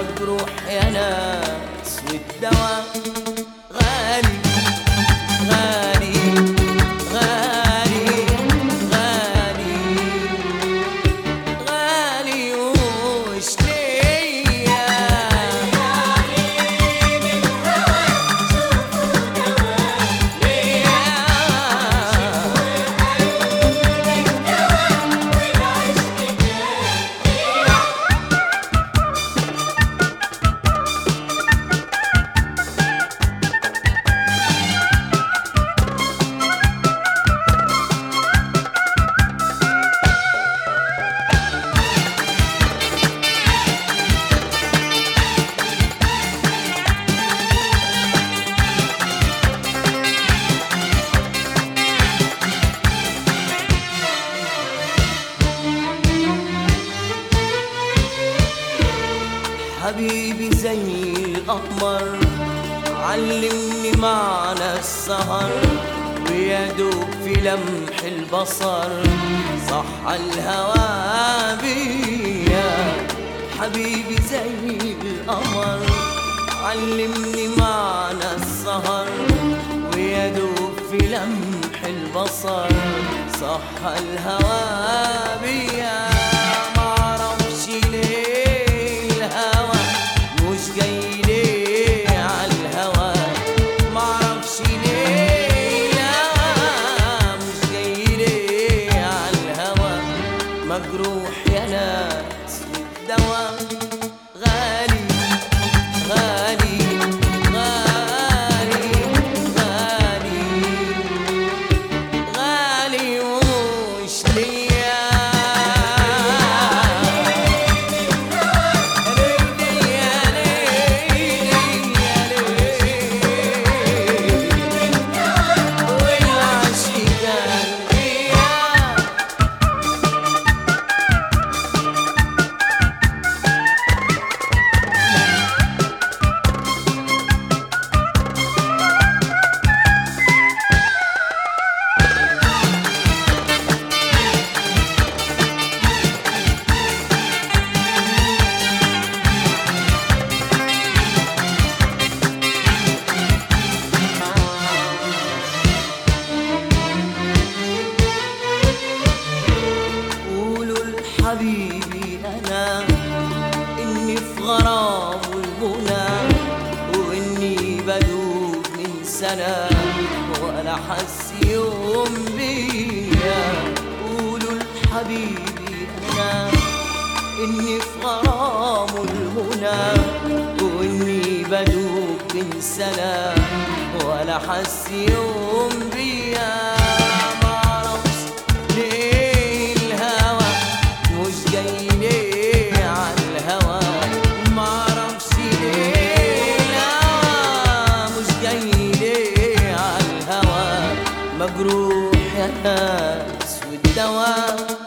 مجروح يا ناس والدواء غالي غالي غالي غالي غالي وش ليا حبيبي زي القمر علمني معنى السهر ويا دوب في لمح البصر صح الهوى بيا حبيبي زي القمر علمني معنى السهر ويا دوب في لمح البصر صح الهوى بيا معرفش ليه الهوى مش جاي ليه عالهوى معرفش ليه الهوى مش جاي ليه عالهوى مجروح يا ناس والدواء غالي غالي غالي غالي غالي وش ليا ليلي يا ليلي يا ليلي والعشق قلبي قولوا لحبيبي انا اني في غرام والمنى واني بدوب من سنه ولا حس يوم بيا قولوا لحبيبي انا اني في غرام المنى واني بدوب من سنه ولا حس يوم بيا معرفش ليه الهوى مش جاي ليه عالهوى معرفش ليه الهوى مش جاي ليه عالهوى مجروح يا ناس والدواء